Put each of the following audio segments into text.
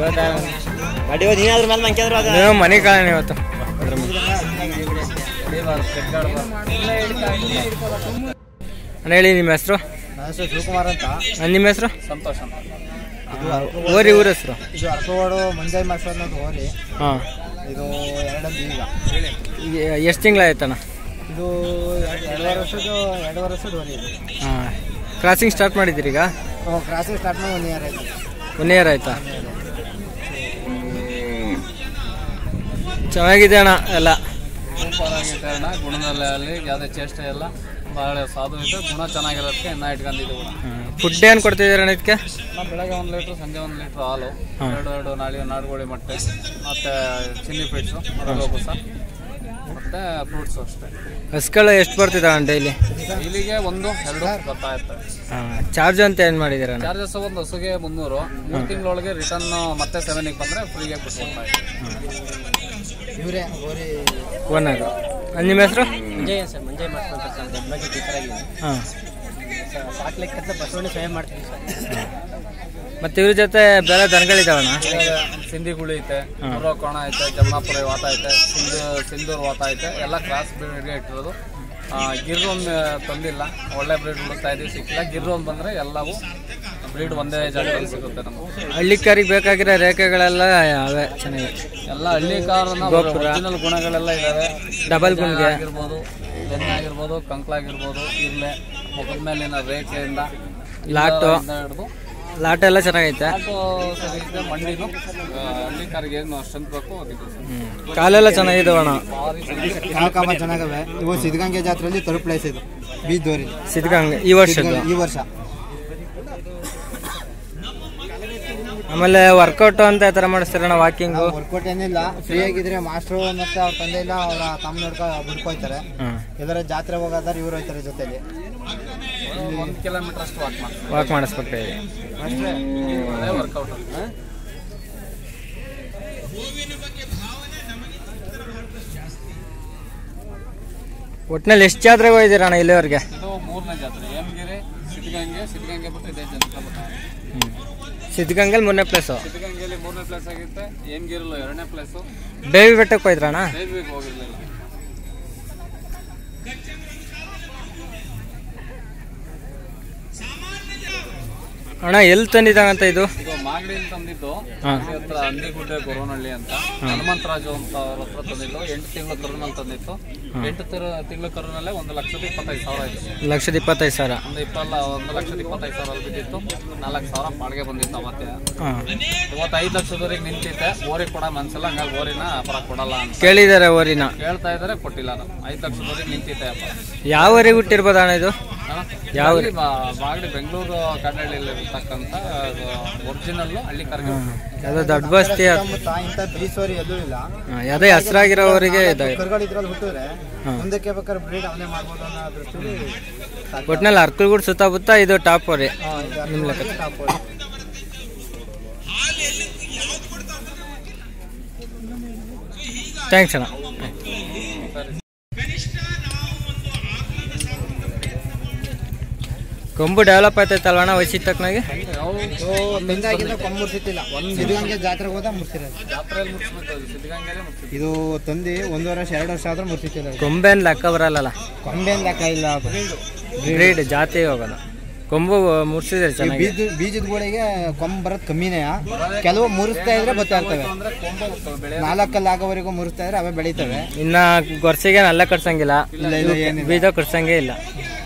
ಗಾಡಿ ಹೋಗಿ ನೀನು ಅದ್ರ ಮೇಲೆ ಮಂಕ್ಯಾದ್ರು ಅದ ನೀವು ಮನೆ ಕಾಣ ಇವತ್ತು ಅಣ್ಣ ಹೇಳಿ ನಿಮ್ಮ ಹೆಸರು ನನ್ನ ಹೆಸರು ಶಿವಕುಮಾರ್ ಅಂತ ನಿಮ್ಮ ಹೆಸರು ಸಂತೋಷ್ ಅಂತ ಓರಿ ಊರ ಹೆಸರು ಇದು ಅರ್ಕವಾಡು ಮಂಜಾಯಿ ಮಾಸ್ಟರ್ ಅನ್ನೋದು ಹೋರಿ ಹಾಂ ಇದು ಎರಡಲ್ಲಿ ಈಗ ಈಗ ಎಷ್ಟು ತಿಂಗಳಾಯ್ತಣ್ಣ ಇದು ಎರಡು- ಎರಡೂವರೆ ವರ್ಷದ್ದು ಎರಡೂವರೆ ವರ್ಷದ ಹೋರಿ ಇದು ಹಾಂ ಕ್ರಾಸಿಂಗ್ ಸ್ಟಾರ್ಟ್ ಮಾಡಿದ್ದೀರಿ ಈಗ ಕ್ರಾಸಿಂಗ್ ಸ್ಟಾರ್ಟ್ ಮಾಡಿ ಒನ್ ಇಯರ್ ಆಯ್ತು ಒನ್ ಇಯರ್ ಆಯ್ತಾ ಚೆನ್ನಾಗಿದೆ ಅಣ್ಣ ಎಲ್ಲ ಸೂಪರ್ ಆಗೈತೆ ಅಣ್ಣ ಗುಣದಲ್ಲಿ ಯಾವುದೇ ಚೇಷ್ಟೆ ಎಲ್ಲ ಭಾಳ ಸಾಧು ಇದೆ ಗುಣ ಚೆನ್ನಾಗಿರೋದಕ್ಕೆ ಇನ್ನ ಇಟ್ಕೊಂಡಿದ್ದೀವಿ ಕೂಡ ಫುಡ್ ಏನು ಕೊಡ್ತಿದ್ದೀರ ಅಣ್ಣ ಇದಕ್ಕೆ ನಾವು ಬೆಳಗ್ಗೆ ಒಂದು ಲೀಟ್ರ್ ಸಂಜೆ ಒಂದು ಲೀಟ್ರ್ ಹಾಲು ಹಾಂ. ಎರಡು ಎರಡು ನಾಳೆ ನಾಡುಗೋಳಿ ಮೊಟ್ಟೆ ಮತ್ತು ಚಿಲ್ಲಿ ಫಿಟ್ಸು ಬೂಸ ಮತ್ತು ಫ್ರೂಟ್ಸು ಅಷ್ಟೇ ಹಸ್ಗಳು ಎಷ್ಟು ಬರ್ತಿದ್ದಾವೆ ಅಣ್ಣ ಡೈಲಿ ಇಲ್ಲಿಗೆ ಒಂದು ಎರಡು ಬರ್ತಾ ಇರ್ತವೆ ಹಾಂ ಚಾರ್ಜ್ ಅಂತ ಏನು ಮಾಡಿದ್ದೀರ ಅಣ್ಣ ಚಾರ್ಜಸ್ ಒಂದು ಹಸುಗೆ ಮುನ್ನೂರು ಮೂರು ತಿಂಗಳೊಳಗೆ ರಿಟರ್ನ್ ಮತ್ತೆ ಸೆವೆನಿಗೆ ಬಂದರೆ ಫ್ರೀಗೆ ಕೊಡ್ತಾ ಇದ್ದೀವಿ ಇವರೇ ಹೋರಿ ಓನರ್ ನಿಮ್ಮ ಹೆಸರು ಮಂಜಯ್ ಸರ್ ಮಂಜಯ್ ಮಾಸ್ಟರ್ ಅಂತ ಸರ್ ದೊಡ್ಡದಾಗಿ ಟೀಚರ್ ಆಗಿದ್ದೀನಿ ಹಾಂ ಸಾಕ್ಲಿಕ್ಕೆ ಬಸವಣ್ಣ ಸೇವೆ ಮಾಡ್ತೀನಿ ಸರ್ ಮತ್ತು ಇವ್ರ ಜೊತೆ ಬೇರೆ ದನಗಳಿದಾವಣ್ಣ ಸಿಂಧಿಗುಳಿ ಐತೆ ಮುರ್ರೋ ಕೋಣ ಐತೆ ಜಮ್ನಾಪುರ ವಾತ ಐತೆ ಸಿಂಧು ಸಿಂಧೂರ್ ವಾತ ಐತೆ ಎಲ್ಲ ಕ್ರಾಸ್ ಬ್ರೀಡ್ಗೆ ಇಟ್ಟಿರೋದು ಆ, ಗಿರ್ ಒಂದು ತಂದಿಲ್ಲ ಒಳ್ಳೆ ಬ್ರೀಡ್ ಹುಡುಕ್ತಾ ಇದ್ದೀವಿ ಸಿಕ್ಕಿಲ್ಲ ಗಿರ್ ಒಂದು ಬಂದರೆ ಎಲ್ಲವೂ ಬ್ರೀಡ್ ಒಂದೇ ಜಾಗದಲ್ಲಿ ಸಿಗುತ್ತೆ ನಮಗೆ ಹಳ್ಳಿಕಾರಿಗೆ ಬೇಕಾಗಿರೋ ರೇಖೆಗಳೆಲ್ಲ ಅವೇ ಚೆನ್ನಾಗಿದೆ ಎಲ್ಲ ಹಳ್ಳಿ ಕಾರನ್ನ ಒರಿಜಿನಲ್ ಗುಣಗಳೆಲ್ಲ ಇದಾವೆ ಡಬಲ್ ಗುಂಡ್ಗೆ ಆಗಿರ್ಬೋದು ಬೆನ್ನ ಆಗಿರ್ಬೋದು ಕಂಕ್ಲಾಗಿರ್ಬೋದು ಇರ್ಲೆ ಮುಖದ ಮೇಲಿನ ರೇಖೆಯಿಂದ ಲಾಟು ಇಂದ ಹಿಡ್ದು ಲಾಟ ಎಲ್ಲ ಚೆನ್ನಾಗೈತೆ ಆಟೋ ಸರಿ ಇದೆ ಮಂಡಿನು ಆ, ಹಳ್ಳಿ ಕಾರಿಗೆ ಏನು ಸ್ಟ್ರೆಂತ್ ಬೇಕು ಹೋಗಿದ್ದು ಸರ್ ಹ್ಞೂ ಕಾಲೆಲ್ಲ ಚೆನ್ನಾಗಿದಾವೆ ಅಣ್ಣ ಭಾರಿ ಚೆನ್ನಾಗಿದೆ. ಕಾಮ ಚೆನ್ನಾಗವೆ ಇವು ಸಿದ್ಧಗಂಗೆ ಜಾತ್ರೆಯಲ್ಲಿ ತರುಪ್ ಪ್ಲೇಸ್ ಇದು ಬೀದ್ದೋರಿ ಸಿದ್ಧಗಂಗೆ ಈ ವರ್ಷದ್ದು ಈ ವರ್ಷ ಆಮೇಲೆ ವರ್ಕೌಟ್ ಅಂತ ಈ ಥರ ಮಾಡಿಸ್ತಾರಣ್ಣ ವಾಕಿಂಗು ವರ್ಕೌಟ್ ಏನಿಲ್ಲ ಫ್ರೀ ಆಗಿದ್ರೆ ಮಾಸ್ಟ್ರು ಮತ್ತೆ ಅವ್ರ ತಂದೆ ಇಲ್ಲ ಅವರ ತಮ್ಮ ನೋಡ್ಕೊ ಬಿಡ್ಕೊಯ್ತಾರೆ ಹಾಂ ಎಲ್ಲರ ಜಾತ್ರೆ ಹೋಗೋದಾದ್ರೆ ಇವ್ರು ಹೋಯ್ತಾರೆ ಜೊತೆಲಿ ಒಂದು ಕಿಲೋಮೀಟರ್ ಅಷ್ಟು ವಾಕ್ ಮಾಡ್ತೀವಿ ವಾಕ್ ಮಾಡಿಸ್ಬೇಕು ಅಷ್ಟೇ ಅದೇ ವರ್ಕೌಟ್ ಒಟ್ಟಿನಲ್ಲಿ ಎಷ್ಟು ಜಾತ್ರೆಗೆ ಹೋಗಿದ್ದೀರ ಅಣ್ಣ ಇಲ್ಲಿವರೆಗೆ ಇದು ಮೂರನೇ ಜಾತ್ರೆ ಹೇಮಗಿರಿ ಸಿದ್ಧಗಂಗೆ ಸಿದ್ಧಗಂಗೆ ಬಿಟ್ಟು ಇದೇ ಜಾತ್ರೆ ಬರ್ತಾರೆ ಸಿದ್ಧಗಂಗಲ್ ಮೂರನೇ ಪ್ಲೇಸು ಸಿದ್ಧಗಂಗೆಯಲ್ಲಿ ಮೂರನೇ ಪ್ಲೇಸ್ ಆಗಿರುತ್ತೆ ಹೇಮಗಿರಿಲು ಎರಡನೇ ಪ್ಲೇಸು ಬೇವಿ ಬೆಟ್ಟಕ್ಕೆ ಹೋಯ್ದ್ರಣ್ಣ ಬೇಬಿಗೆ ಹೋಗಿರ್ಲಿಲ್ಲ ಅಣ್ಣ ಎಲ್ಲಿ ತಂದಿದ್ದಾಗಂತ ಇದು ಇದು ಮಾಗಡಿಯಿಂದ ತಂದಿದ್ದು ಹಾಂ ಮಾಗಡಿ ಹತ್ರ ಅಂದಿಗುಡ್ಡೆ ಗೊರವನಹಳ್ಳಿ ಅಂತ ಹನುಮಂತರಾಜು ಅಂತ ಅವ್ರ ಹತ್ರ ತಂದಿದ್ದು ಎಂಟು ತಿಂಗಳ ಕರುನಲ್ಲಿ ತಂದಿತ್ತು ಎಂಟು ತಿಂಗಳ ಕರುನಲ್ಲೇ ಒಂದು ಲಕ್ಷದ ಇಪ್ಪತ್ತೈದು ಸಾವಿರ ಆಯ್ತು ಲಕ್ಷದ ಇಪ್ಪತ್ತೈದು ಸಾವಿರ ಒಂದು ಇಪ್ಪಲ್ಲ ಒಂದು ಲಕ್ಷದ ಇಪ್ಪತ್ತೈದು ಸಾವಿರ ಬಿದ್ದಿತ್ತು ನಾಲ್ಕು ಸಾವಿರ ಬಾಡಿಗೆ ಬಂದಿತ್ತು ಅವತ್ತೆ ಹಾಂ ಇವತ್ತು ಐದು ಲಕ್ಷದವರೆಗೆ ನಿಂತಿತ್ತೆ ಓರಿ ಕೊಡ ಮನ್ಸಲ್ಲ ಹಂಗಾಗಿ ಓರಿನ ಪರ ಕೊಡಲ್ಲ ಅಂತ ಕೇಳಿದ್ದಾರೆ ಓರಿನ ಕೇಳ್ತಾ ಇದಾರೆ ಕೊಟ್ಟಿಲ್ಲ ನಾನು ಐದು ಲಕ್ಷದವರೆಗೆ ನಿಂತಿತ್ತೆ ಅಪ್ಪ ಯಾವ ಊರಿಗೆ ಹುಟ್ಟಿರ್ಬೋದು ಅಣ್ಣ ಇದು ಯಾವ ಇಲ್ಲಿ ಬಾ- ಬಾಗಡಿ ಬೆಂಗಳೂರು ಕನ್ನಡಲ್ಲಿ ಇರ್ತಕ್ಕಂಥ ಒರಿಜಿನಲ್ ಹಳ್ಳಿ ಕರ್ಗೆ ಯಾವುದೋ ದೊಡ್ಡ ಬಸ್ತಿ ಅದು. ಸುತ್ತಮುತ್ತ ಇಂಥ ಬೀಸೋರಿ ಎಲ್ಲೂ ಇಲ್ಲ ಹಾಂ, ಯಾವುದೇ ಹೆಸರಾಗಿರೋವರಿಗೆ ಇದಾವೆ ಕರುಗಳು ಇದ್ರಲ್ಲಿ ಹುಟ್ಟಿದ್ರೆ ಮುಂದಕ್ಕೆ ಬೇಕಾದ್ರೆ ಬ್ರೀಡ್ ಅವನೇ ಮಾಡ್ಬೋದು ಅನ್ನೋ ದೃಷ್ಟಿಲಿ ಸಾಕು. ಒಟ್ಟಿನಲ್ಲಿ ಅರ್ಕಲ್ಗೂಡ್ ಸುತ್ತಮುತ್ತ ಇದು ಟಾಪ್ ಓರಿ ಹಾ, ಇದು ಅರ್ಕಲ್ಗೂಡು ಟಾಪ್ ಓರಿ. ಥ್ಯಾಂಕ್ಸ್ ಅಣ್ಣ ಕೊಂಬು ಡೆವಲಪ್ ಆಯ್ತೈತಲ್ವ ಅಣ್ಣ ವಯಸ್ಸಿದ ತಕ್ಕನಾಗೆ ಇದು ತಂದಾಗಿಂದ ಕೊಂಬ್ ಮುರ್ಸಿತ್ತಿಲ್ಲ ಸಿದ್ಧಗಂಗೆ ಜಾತ್ರೆಗೆ ಹೋದ ಮುರ್ಸಿರೋದು ಜಾತ್ರೆಯಲ್ಲಿ ಮುಗಿಸ್ಬೇಕು ಸಿದ್ಧಗಂಗೆಲೆ ಮುಗಿಸ್ಬೇಕು ಇದು ತಂದು ಒಂದೂವರೆ ವರ್ಷ ಎರಡು ವರ್ಷ ಆದ್ರೂ ಮುರ್ಸಿತ್ತಿಲ್ಲ ಇದು. ಕೊಂಬೇನ್ ಲೆಕ್ಕ ಬರಲ್ಲಲ್ಲ ಕೊಂಬೆನ್ ಲೆಕ್ಕ ಇಲ್ಲ ಅದು ಬ್ರೀಡ್ ಜಾತಿ ಹೋಗೋದು ಕೊಂಬು ಮುರ್ಸಿದ್ರೆ ಈ ಚೆನ್ನಾಗಿ ಬೀಜ ಬೀಜದ ಗೋಳಿಗೆ ಕೊಂಬ್ ಬರೋದು ಕಮ್ಮಿನೇ ಕೆಲವು ಮುರಿಸ್ತಾ ಇದ್ರೆ ಬರ್ತಾ ಇರ್ತವೆ ಅಂದ್ರೆ ಕೊಂಬ ಹೋಗ್ತವೆ ಬೆಳೆ ನಾಲ್ಕಲ್ಲಿ ಆಗೋವರೆಗೂ ಮುರಿಸ್ತಾ ಇದ್ರೆ ಅವೇ ಬೆಳಿತವೆ ಇನ್ನ ಗೊರ್ಸಿಗೆ ಅಲ್ಲ ಕಟ್ಸಂಗಿಲ್ಲ ಇಲ್ಲ ಇಲ್ಲ ಏನಿಲ್ಲ ಬೀಜ ಕಟ್ಸಂಗೇ ಇಲ್ಲ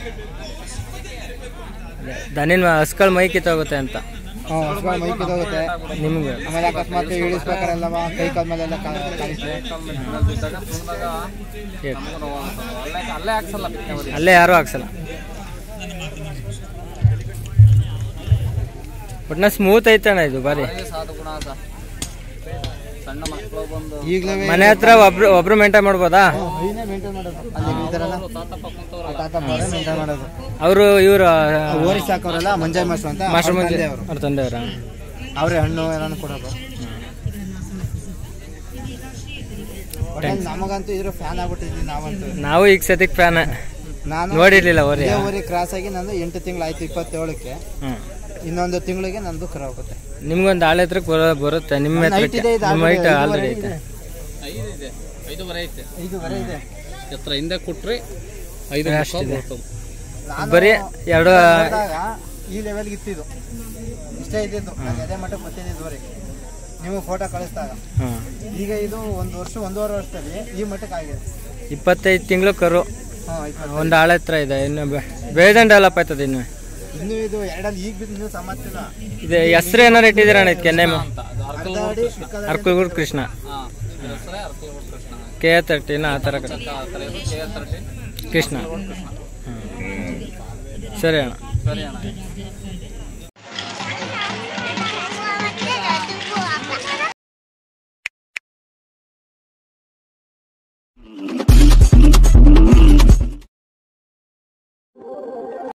ದನಿನ ಹಸ್ಗಳ ಮೈ ಕಿತ್ತೋಗುತ್ತೆ ಅಂತ ಹ್ಮ್, ಹಸುಗಳು ಮೈ ಕಿತ್ತೋಗುತ್ತೆ ನಿಮ್ಗೆ ಆಮೇಲೆ ಅಕಸ್ಮಾತ್ ಇಳಿಸ್ಬೇಕಾರೆಲ್ಲವ ಕೈ ಕಾಲ ಮೇಲೆಲ್ಲ ಕಾಣಿಸ್ತದೆ ಬಿದ್ದಾಗ ತುಳಿದಾಗ ನಮಗೂ ನೋವು ಅನ್ಸುತ್ತೆ. ಅಲ್ಲೇ ಅಲ್ಲೇ ಹಾಕ್ಸಲ್ಲ ಬಿತ್ತನೆವರಿಗೆ. ಅಲ್ಲೇ ಯಾರೂ ಹಾಕ್ಸಲ್ಲ ಒಟ್ನ ಸ್ಮೂತ್ ಐತೆ ಅಣ್ಣ ಇದು ಬಾರಿ ಅದೇ ಸಾಧು ಗುಣ ಅದ ಸಣ್ಣ ಮಕ್ಕಳು ಬಂದು ಈಗಲೇ ಮನೆ ಹತ್ರ ಒಬ್ರು ಒಬ್ರು ಮೇಂಟೈನ್ ಮಾಡ್ಬೋದಾ ಹೈನೇ ಮೇಂಟೈನ್ ಮಾಡೋದು ಅಲ್ಲಿ ಇದ್ದಾರಲ್ಲ ಅವ್ರು ತಾತಪ್ಪ ಕುಂತವ್ರಲ್ಲ ತಾತ ಮೇಂಟೈನ್ ಮಾಡೋದು ಅವರು ಇವರು ಓರಿ ಸಾಕೋರಲ್ಲ ಮಂಜಾಯ್ ಮಾಸ್ಟರ್ ಅಂತ ಮಾಸ್ಟರ್ ಅವ್ರ ಮಂದಿ ತಂದೆ ಅವರು ಅವ್ರ ತಂದೆಯವರ ಅವ್ರೆ ಹಣ್ಣು ಏನಾನು ಕೊಡೋದು ಒಟ್ನಲ್ಲಿ ನಮಗಂತೂ ಇದ್ರ ಫ್ಯಾನ್ ಆಗ್ಬಿಟ್ಟಿದ್ವಿ ನಾವಂತೂ ನಾವು ಈಗ ಸದ್ಯಕ್ಕೆ ಫ್ಯಾನ್ ನಾನು ನೋಡಿರ್ಲಿಲ್ಲ ಓರಿ ಇದೇ ಊರಿಗೆ ಕ್ರಾಸ್ ಆಗಿ ನಂದು ಎಂಟು ತಿಂಗಳಾಯ್ತು ಇಪ್ಪತ್ತೇಳಕ್ಕೆ ಹ್ಮ್ ಇನ್ನೊಂದು ತಿಂಗಳಿಗೆ ನಂದು ಕರ ಹೋಗುತ್ತೆ ನಿಮ್ಗೊಂದು ಆಳೆ ಹತ್ರಕ್ಕೆ ಬರೋ ಬರುತ್ತೆ ನಿಮ್ಮ ನನ್ನ height ಹತ್ರಕ್ಕೆ ಇದೆ, ಇದು ನಿಮ್ಮ ಹೈಟ್ ಆಲ್ರೆಡಿ ಆಲ್ರೆಡಿ ಐದುವರೆ ಐತೆ ಐದು ಇದೆ ಐದುವರೆ ಐತೆ ಐದುವರೆ ಇದೆ ಎತ್ತರ ಹಿಂದೆ ಕೊಟ್ರಿ ಐದು ಅಷ್ಟಿದೆ. ಬರ್ತದೆ ನಾನು ಬರೀ ಎರಡು ನೋಡ್ದಾಗ ಈ ಲೆವೆಲ್ಗೆ ಇತ್ತಿದ್ದು ಇಷ್ಟೇ ಇದ್ದಿದ್ದು ನಾನು ಅದೇ ಮಟ್ಟಕ್ಕೆ ಬರ್ತಿದ್ದಿದ್ವರೆಗೆ ನೀವು ಫೋಟೋ ಕಳಿಸಿದಾಗ ಹಾಂ ಈಗ ಇದು ಒಂದು ವರ್ಷ ಒಂದೂವರೆ ವರ್ಷದಲ್ಲಿ ಈ ಮಟ್ಟಕ್ಕೆ ಆಗಿದೆ ಇಪ್ಪತ್ತೈದು ತಿಂಗಳು ಕರು ಹಾಂ ಇಪ್ಪತ್ತು ಒಂದು ಆಳೆ ಹತ್ರ ಇದೆ ಇನ್ನು ಬೇಜನ್ ಡೆವಲಪ್ ಆಯ್ತದೆ ಇನ್ನು ಇನ್ನೂ ಇದು ಎರಡಲ್ಲಿ ಈಗ ಬಿದ್ದು ಇನ್ನೂ ಸಮಸ್ತಿಲ್ಲ ಇದು ಹೆಸರು ಏನಾರು ಇಟ್ಟಿದ್ದೀರ ಅಣ್ಣ ಇದಕ್ಕೆ ನೇಮ್ ಅಂತ ಅದು ಅರ್ಧ ಅರ್ಕಲ್ ಅಡಿ ಚಿಕ್ಕದಾಡಿ ಅರ್ಕುಗುಡ್ ಕೃಷ್ಣ ಹಾಂ ಹೆಸರೇ ಅರ್ಕಲ್ ಕೃಷ್ಣ ಕೆ ತರ್ಟಿನ ಆ ಥರ ಕಡೆ ಚಕ್ಕ ಆ ಥರ ಇದು K S thirty Krishna Krishna ಹ್ಮ್. ಸರಿ ಅಣ್ಣ ಸರಿ ಅಣ್ಣ